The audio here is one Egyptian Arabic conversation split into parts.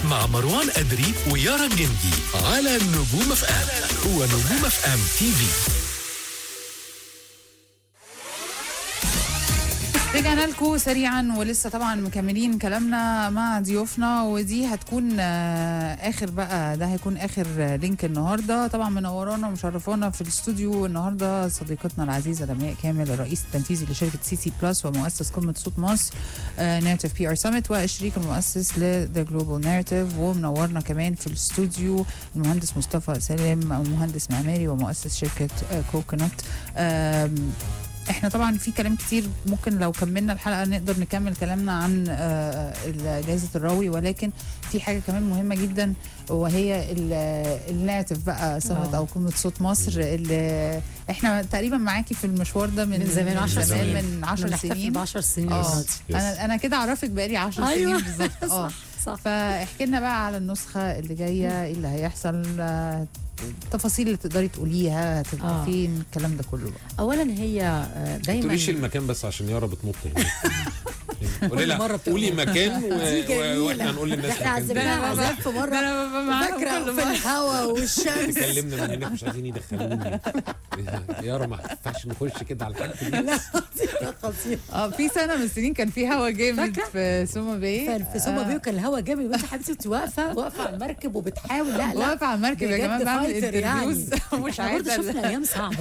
مع مروان أدري ويارا الجندي على نجوم اف ام ونجوم اف ام تي في رجعنا لكم سريعا ولسه طبعا مكملين كلامنا مع ضيوفنا ودي هتكون آه، اخر بقى ده هيكون اخر آه، لينك النهارده طبعا منورانا ومشرفانا في الاستوديو النهارده صديقتنا العزيزه لمياء كامل الرئيس التنفيذي لشركه سي سي بلس ومؤسس قمه صوت مصر نيرتيف بي ار سمت والشريك المؤسس لذا جلوبال نيرتيف ومنورنا كمان في الاستوديو المهندس مصطفى سالم مهندس معماري ومؤسس شركه كوكونات احنا طبعا في كلام كتير ممكن لو كملنا الحلقه نقدر نكمل كلامنا عن آه، جائزه الراوي ولكن في حاجه كمان مهمه جدا وهي الناتف بقى سمت آه. او قمه صوت مصر اللي احنا تقريبا معاكي في المشوار ده من من زمان 10 زمان سنين من 10 سنين ب 10 سنين اه دلوقتي. انا انا كده اعرفك بقالي 10 أيوة. سنين بالظبط اه صح صح فاحكي لنا بقى على النسخه اللي جايه ايه اللي هيحصل آه، التفاصيل اللي تقدري تقوليها هتبقى آه. فين الكلام ده كله بقى اولا هي آه، ما دايما تقوليش المكان بس عشان يارا بتنط هنا قولي كل مرة لها بتبقى قولي مرة. مكان و... دي و... جميلة. واحنا هنقول للناس احنا مكان عزمناها تاني. عذاب في مره انا ببقى معاهم فاكره كل في مرة. الهواء والشمس كلمنا من هناك مش عايزين يدخلوني يارا ما ينفعش نخش كده على الحته دي لا خطيرة خطيرة اه في سنه من السنين كان في هوا جامد فاكرة؟ في سوما باي فال- في سوما آه، بيو كان الهواء جامد وانت حبيبتي انت واقفه واقفه على المركب وبتحاول لا لا واقفه على المركب يا بجد جماعه بعمل فايتر يعني. انترفيوز ومش احنا برضه عايزه شفنا ايام صعبه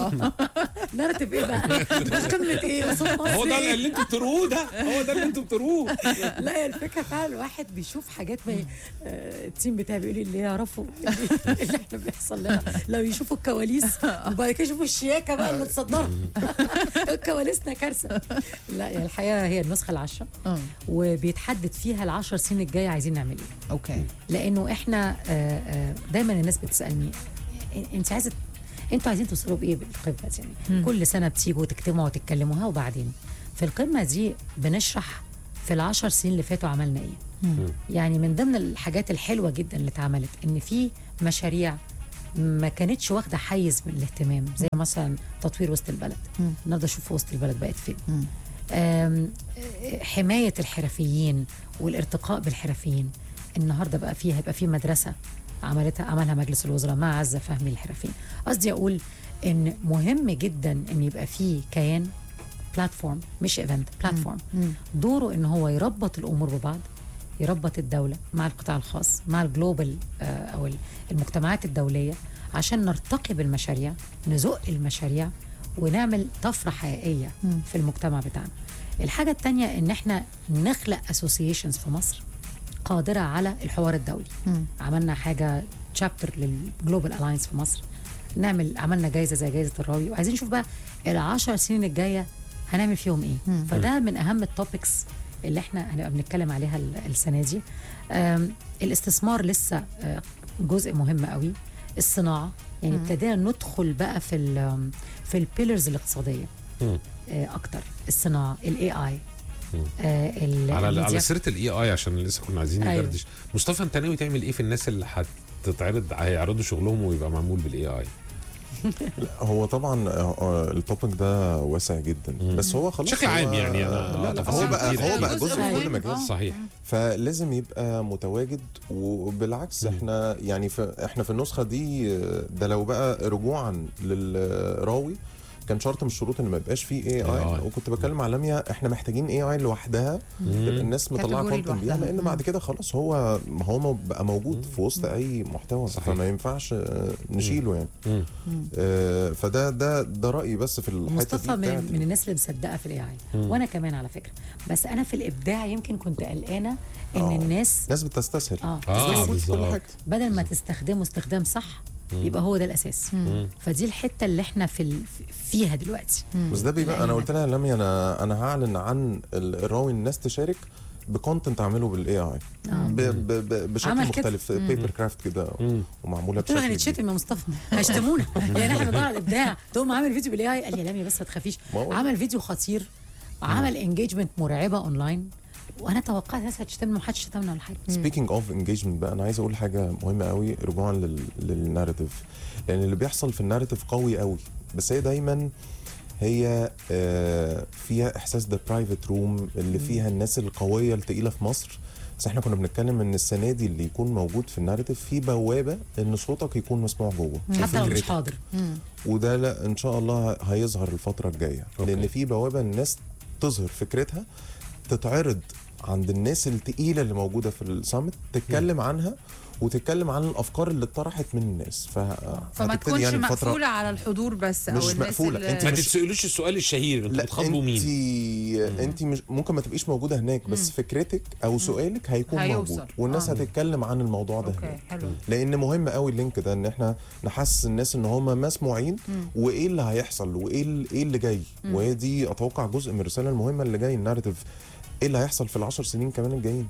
نرتب ايه بقى؟ قمه ايه؟ صوت مصر هو ده إيه؟ اللي انتوا بتروه ده هو ده اللي انتوا بتروه لا هي الفكره فعلا الواحد بيشوف حاجات ما آه، التيم بتاعي بيقول لي اللي يعرفوا اللي احنا بيحصل لنا لو يشوفوا الكواليس وبعد كده يشوفوا الشياكه بقى اللي تصدرها كواليسنا كارثه لا يعني الحقيقه هي النسخه العشره اه وبيتحدد فيها العشر سنين الجايه عايزين نعمل ايه اوكي لانه احنا آه، آه، دايما الناس بتسالني "إن- انت عايزه انتوا عايزين توصلوا بايه بالقمه دي يعني كل سنه بتيجوا تجتمعوا وتتكلموها وبعدين في القمه دي بنشرح في العشر سنين اللي فاتوا عملنا ايه يعني من ضمن الحاجات الحلوه جدا اللي اتعملت ان في مشاريع ما كانتش واخده حيز من الاهتمام زي مثلا تطوير وسط البلد مم. النهارده شوف وسط البلد بقت فين مم. آم، آه، حمايه الحرفيين والارتقاء بالحرفيين النهارده بقى فيها هيبقى في مدرسه عملتها عملها مجلس الوزراء مع عزه فهمي الحرفيين قصدي اقول ان مهم جدا ان يبقى في كيان بلاتفورم مش ايفنت بلاتفورم مم. دوره ان هو يربط الامور ببعض يربط الدوله مع القطاع الخاص مع الجلوبال آه، او ال- المجتمعات الدوليه عشان نرتقي بالمشاريع نزق المشاريع ونعمل طفره حقيقيه مم. في المجتمع بتاعنا الحاجه الثانيه ان احنا نخلق اسوسيشنز في مصر قادره على الحوار الدولي مم. عملنا حاجه تشابتر للجلوبال الاينس في مصر نعمل عملنا جايزه زي جايزه الراوي وعايزين نشوف بقى العشر سنين الجايه هنعمل فيهم ايه مم. فده من اهم التوبكس اللي احنا هنبقى بنتكلم عليها ال- السنه دي آم، الاستثمار لسه آه، جزء مهم قوي الصناعه يعني ابتدينا ندخل بقى في ال في البيلرز الاقتصاديه مم. آه، اكتر الصناعه الاي اي مم. ال على الميديا. على سيره الاي اي عشان لسه كنا عايزين أيوة. ندردش مصطفى انت ناوي تعمل ايه في الناس اللي هتتعرض هيعرضوا شغلهم ويبقى معمول بالاي اي هو طبعا آه، آه، التوبيك ده واسع جدا مم. بس هو خلاص بشكل هو- عام يعني أنا- لا لا تفاصيل هو بقى كتير هو يعني. بقى جزء جزء في كل مهم، مجال آه. صحيح فلازم يبقى متواجد وبالعكس مم. احنا يعني في احنا في النسخه دي آه، ده لو بقى رجوعا للراوي كان شرط من الشروط ان ما يبقاش فيه اي اي AI. وكنت بتكلم على لميا احنا محتاجين اي اي لوحدها تبقى الناس مطلعه Category كونتنت بيها لوحدها. لان بعد كده خلاص هو ما هو مو- بقى موجود في وسط اي محتوى صحيح. فما ينفعش آه، نشيله يعني مم. آه، فده ده ده رايي بس في الحته مصطفى دي من, بتاعت- من الناس اللي مصدقه في الاي اي مم. وانا كمان على فكره بس انا في الابداع يمكن كنت قلقانه ان آه. الناس ناس بتستسهل اه اه بس في كل بالظبط حاجه بدل ما تستخدمه استخدام صح يبقى هو ده الاساس مم. فدي الحته اللي احنا في ال- فيها دلوقتي بس ده بيبقى انا قلت لها يا لميا انا انا هعلن عن ال- الراوي الناس تشارك بكونتنت اعمله بالاي اي بشكل عمل كده. مختلف بيبر كرافت كده مم. ومعموله قلت له بشكل هنتشتم يا مصطفى هيشتمونا يعني احنا بنضيع الابداع تقوم عامل فيديو بالاي اي قال لي يا لميا بس ما تخافيش ما هو- عمل فيديو خطير عمل انجيجمنت مرعبه اونلاين وانا توقعت الناس هتشتمنا ومحدش شتمنا ولا حاجه سبيكينج اوف انجيجمنت بقى انا عايز اقول حاجه مهمه قوي رجوعا لل- للناريتيف لان اللي بيحصل في الناريتيف قوي قوي بس هي دايما هي آه، فيها احساس ده برايفت روم اللي فيها الناس القويه التقيله في مصر بس احنا كنا بنتكلم ان السنه دي اللي يكون موجود في الناريتيف في بوابه ان صوتك يكون مسموع جوه حتى لو مش فكرتك. حاضر وده لا ان شاء الله هيظهر الفتره الجايه أوكي. لان في بوابه الناس تظهر فكرتها تتعرض عند الناس التقيله اللي موجوده في السامت تتكلم عنها وتتكلم عن الافكار اللي اتطرحت من الناس ف... فما هتبتدي تكونش الفترة- مقفوله على الحضور بس او مش الناس مقفولة. اللي- أنت ما مش- تسالوش السؤال الشهير انتوا لا بتخاطبوا انت مين انت مش ممكن ما تبقيش موجوده هناك بس فكرتك او سؤالك هيكون هيوصل. موجود والناس آه. هتتكلم عن الموضوع ده اوكي هناك حلو لان مهم قوي اللينك ده ان احنا نحسس الناس ان هم مسموعين وايه اللي هيحصل وايه ال- ايه اللي جاي وهي دي اتوقع جزء من الرساله المهمه اللي جاي الناريتيف ايه اللي هيحصل في العشر سنين كمان الجايين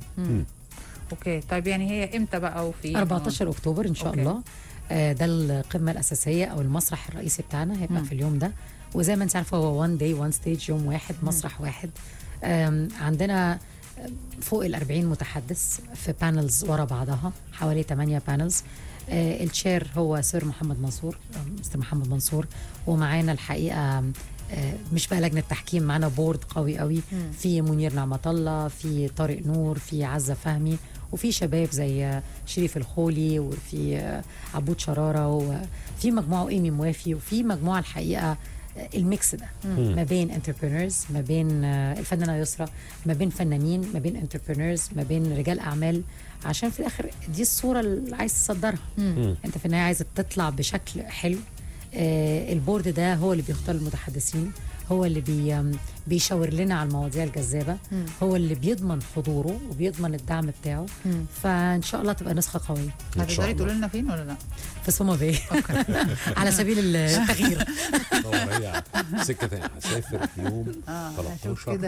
اوكي طيب يعني هي امتى بقى وفي 14 اكتوبر ان شاء أوكي. الله آه، ده القمه الاساسيه او المسرح الرئيسي بتاعنا هيبقى مم. في اليوم ده وزي ما انت عارفه هو وان داي وان ستيج يوم واحد مسرح واحد آم، عندنا فوق ال 40 متحدث في بانلز ورا بعضها حوالي 8 بانلز آه الشير هو سير محمد منصور آه، مستر محمد منصور ومعانا الحقيقه آه، مش بقى لجنه تحكيم معانا بورد قوي قوي في منير نعمه الله في طارق نور في عزه فهمي وفي شباب زي آه، شريف الخولي وفي آه، عبود شراره وفي مجموعه ايمي موافي وفي مجموعه الحقيقه آه، الميكس ده ما بين انتربرينورز ما بين آه، الفنانه يسرا ما بين فنانين ما بين انتربرينورز ما بين رجال اعمال عشان في الاخر دي الصوره اللي عايز تصدرها انت في النهايه عايزه تطلع بشكل حلو آه، البورد ده هو اللي بيختار المتحدثين هو اللي بي آم، بيشاور لنا على المواضيع الجذابه هو اللي بيضمن حضوره وبيضمن الدعم بتاعه فان شاء الله تبقى نسخه قويه إن شاء هتقدري الله. تقولي لنا فين ولا لا؟ في سوما باي على سبيل التغيير دور هي سكه تاني هسافر يوم اه هشوف 13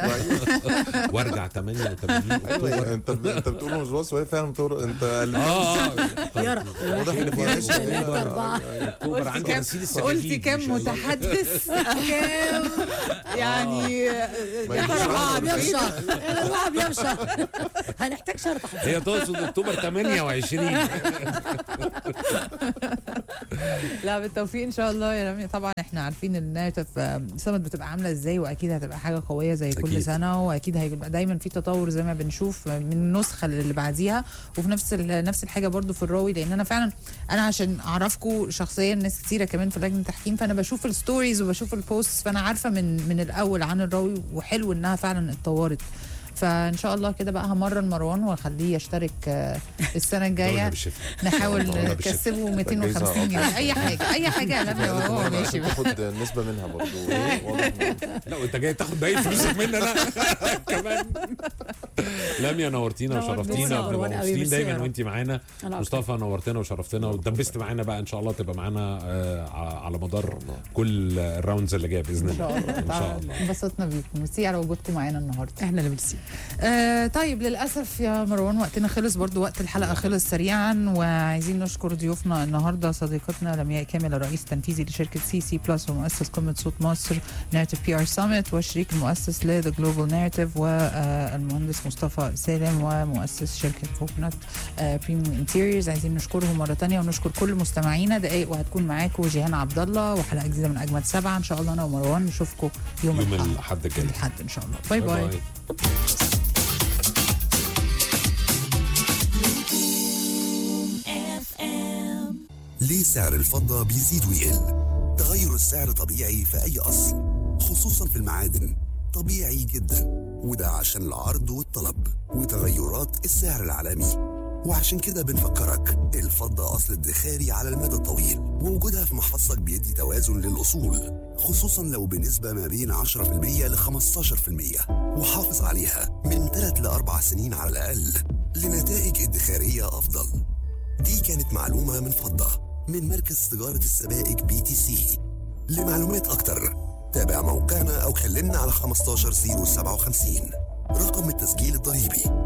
كده وارجع 88 ايوه اكتوبر انت انت بتقول مش باص وهي فعلا بتقول انت اه اه يا واضح ان في واحد، عشق ثلاثة، أربعة. اكتوبر عندي كام غسيل السجاجيد قلتي كام مش عايز- متحدث كام يعني ما يا يجيش ترى أربعة واحد بيوم بعيد. شهر أربعة بيوم شهر هنحتاج شهر تحضير هي تقصد اكتوبر 28 لا بالتوفيق ان شاء الله يا رامي طبعا احنا عارفين النارتيف سمت بتبقى عامله ازاي واكيد هتبقى حاجه قويه زي كل أكيد. سنه واكيد هيبقى دايما في تطور زي ما بنشوف من النسخه اللي بعديها وفي نفس ال- نفس الحاجه برضو في الراوي لان انا فعلا انا عشان اعرفكم شخصيا ناس كتيره كمان في لجنه التحكيم فانا بشوف الستوريز وبشوف البوستس فانا عارفه من من الاول عن الراوي وحلو انها فعلا اتطورت فان شاء الله كده بقى همرن مروان واخليه يشترك آه، السنه دولة الجايه بالشفا نحاول دولة بالشفا. نكسبه 250 جنيه اي حاجه اي حاجه يا لميا وهو ماشي بقى. تاخد نسبه منها برضه واضح إن- لا وانت جاي تاخد بقيه فلوسك مني انا كمان لميا نورتينا نورتينا وشرفتينا يا بنبقى مروان قوي، مبسوطين ميرسي يا دايما رب. وانت معانا أنا مصطفى نورتنا وشرفتنا واتدبست معانا بقى ان شاء الله تبقى معانا آه، ع- على مدار كل الراوندز اللي جايه باذن ان شاء الله الله ان شاء الله انبسطنا بيكم ميرسي على وجودكم معانا النهارده احنا اللي ميرسي آه طيب للاسف يا مروان وقتنا خلص برضو وقت الحلقه خلص سريعا وعايزين نشكر ضيوفنا النهارده صديقتنا لمياء كامل الرئيس التنفيذي لشركه سي سي بلس ومؤسس قمه صوت مصر نارتيف بي ار سامت والشريك المؤسس لذا جلوبال نارتيف والمهندس مصطفى سالم ومؤسس شركه كوكنات بريميوم انتيريورز عايزين نشكرهم مره تانية ونشكر كل مستمعينا دقايق وهتكون معاكم جيهان عبد الله وحلقه جديده من اجمد سبعه ان شاء الله انا ومروان نشوفكم يوم, يوم الاحد الاحد الجاي الاحد ان شاء الله باي باي, باي. ليه سعر الفضة بيزيد ويقل؟ تغير السعر طبيعي في أي أصل خصوصا في المعادن طبيعي جدا وده عشان العرض والطلب وتغيرات السعر العالمي وعشان كده بنفكرك الفضة أصل ادخاري على المدى الطويل ووجودها في محفظتك بيدي توازن للأصول خصوصا لو بنسبة ما بين 10% ل 15% وحافظ عليها من 3 ل 4 سنين على الأقل لنتائج ادخارية أفضل دي كانت معلومة من فضة من مركز تجارة السبائك بي تي سي لمعلومات أكتر تابع موقعنا أو كلمنا على 15057 رقم التسجيل الضريبي